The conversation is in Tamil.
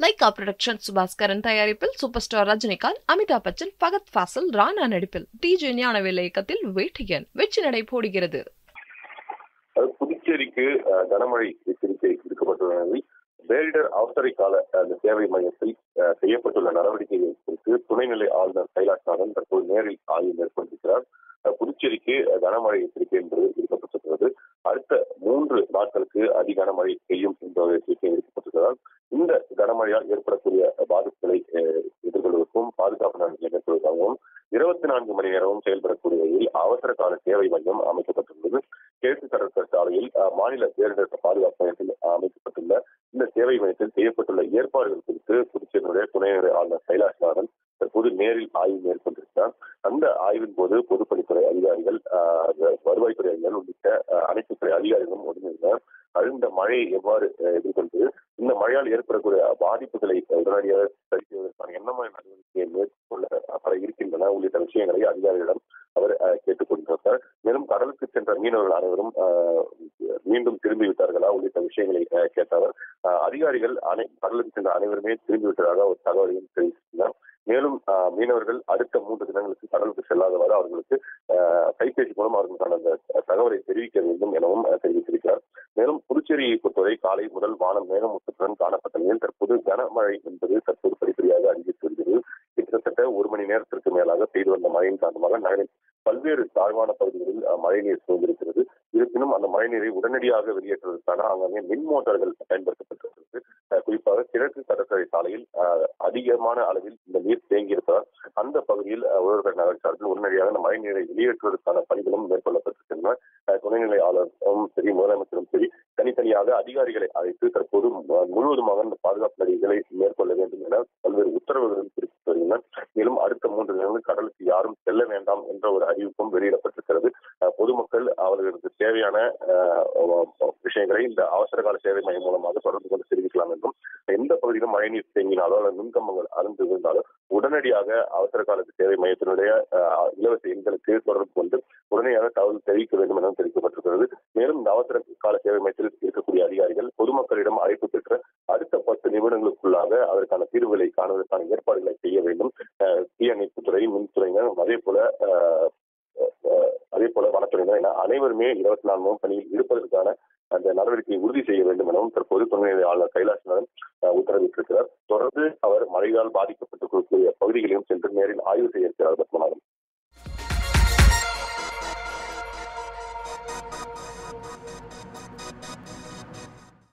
லைகா புரொடக்ஷன் சுபாஸ்கரன் தயாரிப்பில் சூப்பர் ஸ்டார் ரஜினிகாந்த் அமிதாப் பச்சன் ஃபகத் ஃபாசில் ராணா நடிப்பில் டிஜே ஞானவேல் இயக்கத்தில் வேட்டையன் வெற்றி நடை போடுகிறது அது புதுச்சேரிக்கு அஹ், கனமழை எச்சரிக்கை விடுக்கப்பட்டுள்ள நிலையில் பேரிடர் அவசர கால அந்த சேவை மையத்தில் அஹ், செய்யப்பட்டுள்ள நடவடிக்கைகள் குறித்து துணைநிலை ஆளுநர் கைலாஷ்நாதன் தற்போது நேரில் ஆய்வு மேற்கொண்டிருக்கிறார் அஹ், புதுச்சேரிக்கு அஹ், கனமழை எச்சரிக்கை என்பது விடுக்கப்பட்டிருக்கிறது அடுத்த மூன்று நாட்களுக்கு அதி கனமழை பெய்யும் என்ற ஒரு எச்சரிக்கை விடுக்கப்பட்டிருக்கிறார் இந்த கனமழையால் ஏற்படக்கூடிய பாதிப்புகளை அஹ், எதிர்கொள்வதற்கும் பாதுகாப்பு நடவடிக்கை மேற்கொள்வதற்காகவும் இருபத்தி நான்கு மணி நேரமும் செயல்படக்கூடிய வகையில் அவசர கால சேவை மையம் அமைக்கப்பட்டுள்ளது கிழக்கு கடற்கரை சாலையில் அஹ், மாநில பேரிடர் பாதுகாப்பு மையத்தில் அமைக்கப்பட்டுள்ள இந்த சேவை மையத்தில் செய்யப்பட்டுள்ள ஏற்பாடுகள் குறித்து புதுச்சேரியினுடைய துணைநிலை ஆளுநர் கைலாஷ்நாதன் தற்போது நேரில் ஆய்வு மேற்கொண்டிருக்கிறார் அந்த ஆய்வின் போது பொதுப்பணித்துறை அதிகாரிகள் அஹ், வருவாய்த்துறை அதிகாரிகள் உள்ளிட்ட அஹ், அனைத்து துறை அதிகாரிகளும் ஒருங்கிணைந்தனர் இந்த மழையை எவ்வாறு அஹ், எதிர்கொள்வது இந்த மழையால் ஏற்படக்கூடிய பாதிப்புகளை உடனடியாக சரி செய்வதற்கான என்ன மாதிரி நடவடிக்கையை மேற்கொள்ள பல இருக்கின்றன உள்ளிட்ட விஷயங்களை அதிகாரிகளிடம் அவர் அஹ், கேட்டுக் கொண்டிருக்கிறார் மேலும் கடலுக்கு சென்ற மீனவர்கள் அனைவரும் அஹ், மீண்டும் திரும்பி விட்டார்களா உள்ளிட்ட விஷயங்களை அஹ், கேட்டவர் அஹ், அதிகாரிகள் அனை கடலுக்கு சென்ற அனைவருமே திரும்பி விட்டதாக ஒரு தகவலையும் தெரிவித்திருந்தார் மேலும் அஹ், மீனவர்கள் அடுத்த மூன்று தினங்களுக்கு கடலுக்கு செல்லாதவாறு அவர்களுக்கு அஹ், கைபேசி மூலம் அவர்களுக்கான அந்த தகவலை தெரிவிக்க வேண்டும் எனவும் அஹ், தெரிவித்திருக்கிறார் மேலும் புதுச்சேரியை பொறுத்தவரை காலை முதல் வானம் மேகமூட்டத்துடன் காணப்பட்ட நிலையில் தற்போது கனமழை என்பது தற்போது படிப்படியாக அதிகரித்து வருகிறது கிட்டத்தட்ட ஒரு மணி நேரத்திற்கு மேலாக பெய்து வந்த மழையின் காரணமாக நகரின் பல்வேறு தாழ்வான பகுதிகளில் அஹ், மழைநீர் சூழ்ந்திருக்கிறது இருப்பினும் அந்த மழைநீரை உடனடியாக வெளியேற்றுவதற்கான அங்கங்கே மின் மோட்டார்கள் பயன்படுத்தப்பட்டு வருகிறது அஹ், குறிப்பாக கிழக்கு கடற்கரை சாலையில் அஹ், அதிகமான அளவில் இந்த நீர் தேங்கியிருப்பதால் அந்த பகுதியில் அஹ், உழவர்கள் நகர் சார்பில் உடனடியாக அந்த மழைநீரை வெளியேற்றுவதற்கான பணிகளும் மேற்கொள்ளப்பட்டிருக்கின்றன அஹ், துணைநிலை ஆளுநரும் சரி முதலமைச்சரும் சரி தனித்தனியாக அதிகாரிகளை அழைத்து தற்போது மு- முழுவதுமாக இந்த பாதுகாப்பு நடவடிக்கைகளை மேற்கொள்ள வேண்டும் என பல்வேறு உத்தரவுகளும் பிறப்பித்து வருகின்றன மேலும் அடுத்த மூன்று தினங்கள் கடலுக்கு யாரும் செல்ல வேண்டாம் என்ற ஒரு அறிவிப்பும் வெளியிடப்பட்டிருக்கிறது அஹ், பொதுமக்கள் அவர்களுக்கு தேவையான அஹ், விஷயங்களை இந்த அவசர கால சேவை மையம் மூலமாக தொடர்பு கொண்டு தெரிவிக்கலாம் என்றும் எந்த பகுதியிலும் மழைநீர் தேங்கினாலோ அல்லது மின்கம்பங்கள் அறுந்து விழுந்தாலோ உடனடியாக அவசர கால சேவை மையத்தினுடைய அஹ், இலவச எண்களுக்கு தொடர்பு கொண்டு உடனடியாக தகவல் தெரிவிக்க வேண்டும் எனவும் தெரிவிக்கப்பட்டிருக்கிறது மேலும் இந்த அவசர கால சேவை மையத்தில் இருக்கக்கூடிய அதிகாரிகள் பொதுமக்களிடம் அழைப்பு பெற்று அடுத்த பத்து நிமிடங்களுக்குள்ளாக அதற்கான தீர்வுகளை காணுவதற்கான ஏற்பாடுகளை செய்ய வேண்டும் அஹ், தீயணைப்புத்துறை மின்துறையினர் அதே போல அஹ், அஹ், அதே போல வனத்துறையினர் என அனைவருமே இருபத்தி நாலு மணி பணியில் இருப்பதற்கான அந்த நடவடிக்கையை உறுதி செய்ய வேண்டும் எனவும் தற்போது துணைநிலை ஆளுநர் கைலாசநாதன் அஹ், உத்தரவிட்டிருக்கிறார் தொடர்ந்து அவர் மழையால் பாதிக்கப்பட்டிருக்கக்கூடிய பகுதிகளையும் சென்று நேரில் ஆய்வு செய்ய இருக்கிறார் பத்மநாதன்